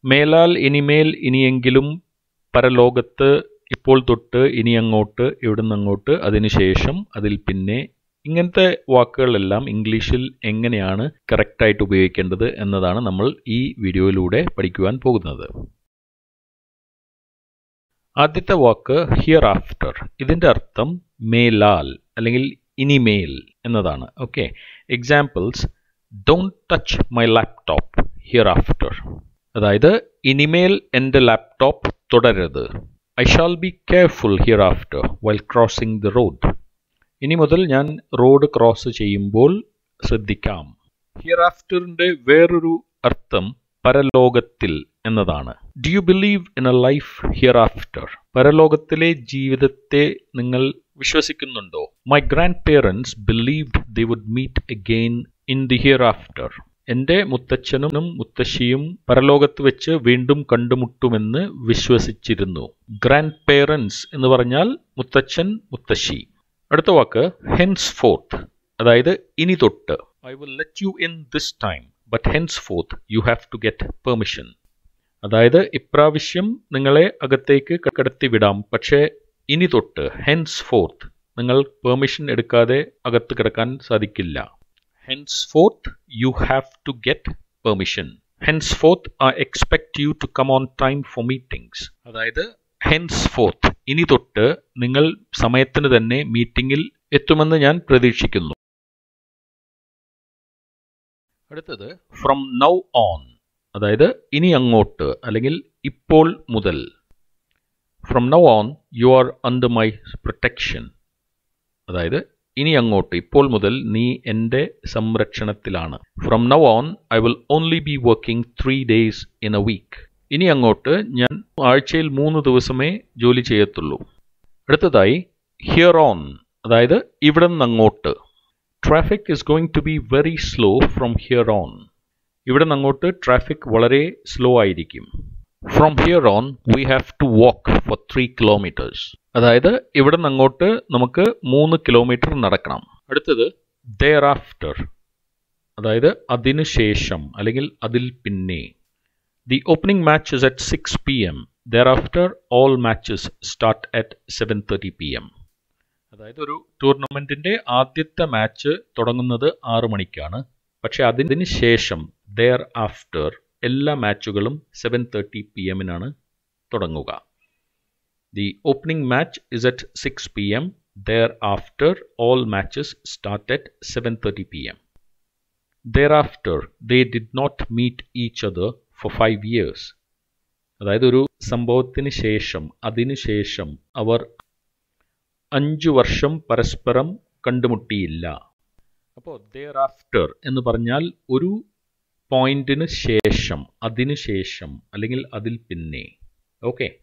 മേലാൽ ഇനിമേൽ ഇനിയെങ്കിലും പരലോകത്ത് ഇപ്പോൾ തൊട്ട് ഇനി അങ്ങോട്ട് ഇവിടുന്ന് അങ്ങോട്ട് അതിനുശേഷം അതിൽ പിന്നെ ഇങ്ങനത്തെ വാക്കുകളെല്ലാം ഇംഗ്ലീഷിൽ എങ്ങനെയാണ് കറക്റ്റായിട്ട് ഉപയോഗിക്കേണ്ടത് എന്നതാണ് നമ്മൾ ഈ വീഡിയോയിലൂടെ പഠിക്കുവാൻ പോകുന്നത് ആദ്യത്തെ വാക്ക് ഹിയർ ആഫ്റ്റർ ഇതിൻ്റെ അർത്ഥം മേലാൽ അല്ലെങ്കിൽ ഇനിമേൽ എന്നതാണ് okay examples don't touch my laptop hereafter അതായത് ഇനിമേൽ എൻ്റെ ലാപ്ടോപ്പ് തുടരരുത് I shall be careful hereafter while crossing the road ഇനി മുതൽ ഞാൻ റോഡ് ക്രോസ് ചെയ്യുമ്പോൾ ശ്രദ്ധിക്കാം ഹിയർ ആഫ്റ്ററിൻ്റെ വേറൊരു അർത്ഥം പരലോകത്തിൽ എന്നതാണ് do you believe in a life hereafter പരലോകത്തിലെ ജീവിതത്തെ നിങ്ങൾ വിശ്വസിക്കുന്നുണ്ടോ my grandparents believed the would meet again in the hereafter എൻ്റെ മുത്തച്ഛനും മുത്തശ്ശിയും പരലോകത്ത് വെച്ച് വീണ്ടും കണ്ടുമുട്ടുമെന്ന് വിശ്വസിച്ചിരുന്നു ഗ്രാൻഡ് പേരൻസ് എന്ന് പറഞ്ഞാൽ മുത്തച്ഛൻ മുത്തശ്ശി അടുത്ത വാക്ക് ഹെൻസ് ഫോർത്ത് അതായത് ഇനി തൊട്ട് I will let you in this time but henceforth you have to get permission അതായത് ഇപ്രാവശ്യം നിങ്ങളെ അകത്തേക്ക് കടത്തി വിടാം പക്ഷേ ഇനി തൊട്ട് ഹെൻസ് ഫോർത്ത് നിങ്ങൾ പെർമിഷൻ എടുക്കാതെ അകത്ത് കിടക്കാൻ സാധിക്കില്ല henceforth you have to get permission henceforth I expect you to come on time for meetings അതായത് ഹെൻസ് ഫോർത്ത് ഇനി തൊട്ട് നിങ്ങൾ സമയത്തിന് തന്നെ മീറ്റിംഗിൽ എത്തുമെന്ന് ഞാൻ പ്രതീക്ഷിക്കുന്നു അടുത്തത് ഫ്രം നൗ ഓൺ അതായത് ഇനി അങ്ങോട്ട് അല്ലെങ്കിൽ ഇപ്പോൾ മുതൽ from now on you are under my protection അതായത് ഇനി അങ്ങോട്ട് ഇപ്പോൾ മുതൽ നീ എൻ്റെ സംരക്ഷണത്തിലാണ് from now on I will only be working three days in a week ഇനി അങ്ങോട്ട് ഞാൻ ആഴ്ചയിൽ മൂന്ന് ദിവസമേ ജോലി ചെയ്യത്തുള്ളൂ അടുത്തതായി ഹിയർ ഓൺ അതായത് ഇവിടെ നിന്ന് അങ്ങോട്ട് traffic is going to be very slow from here on ഇവിടെ നിന്ന് അങ്ങോട്ട് ട്രാഫിക് വളരെ സ്ലോ ആയിരിക്കും from here on we have to walk for three kilometres അതായത് ഇവിടെ നിന്ന് അങ്ങോട്ട് നമുക്ക് മൂന്ന് കിലോമീറ്റർ നടക്കണം അടുത്തത് ദെയർ ആഫ്റ്റർ അതായത് അതിനു ശേഷം അല്ലെങ്കിൽ അതിൽ പിന്നെ the opening match is at six P M thereafter all matches start at seven thirty P M അതായത് ഒരു ടൂർണമെൻറ്റിൻ്റെ ആദ്യത്തെ മാച്ച് തുടങ്ങുന്നത് ആറു മണിക്കാണ് പക്ഷേ അതിന് ശേഷം ദെയർ ആഫ്റ്റർ എല്ലാ മാച്ചുകളും സെവൻ തേർട്ടി പി എമ്മിനാണ് തുടങ്ങുക the opening match is at six P M thereafter all matches start at seven thirty P M thereafter they did not meet each other for five years അതായത് ഒരു സംഭവത്തിന് ശേഷം അതിനു ശേഷം അവർ അഞ്ചു വർഷം പരസ്പരം കണ്ടുമുട്ടിയില്ല അപ്പോൾ ദെയർ ആഫ്റ്റർ എന്ന് പറഞ്ഞാൽ ഒരു പോയിന്റിന് ശേഷം അതിന് ശേഷം അല്ലെങ്കിൽ അതിൽ പിന്നെ ഓക്കെ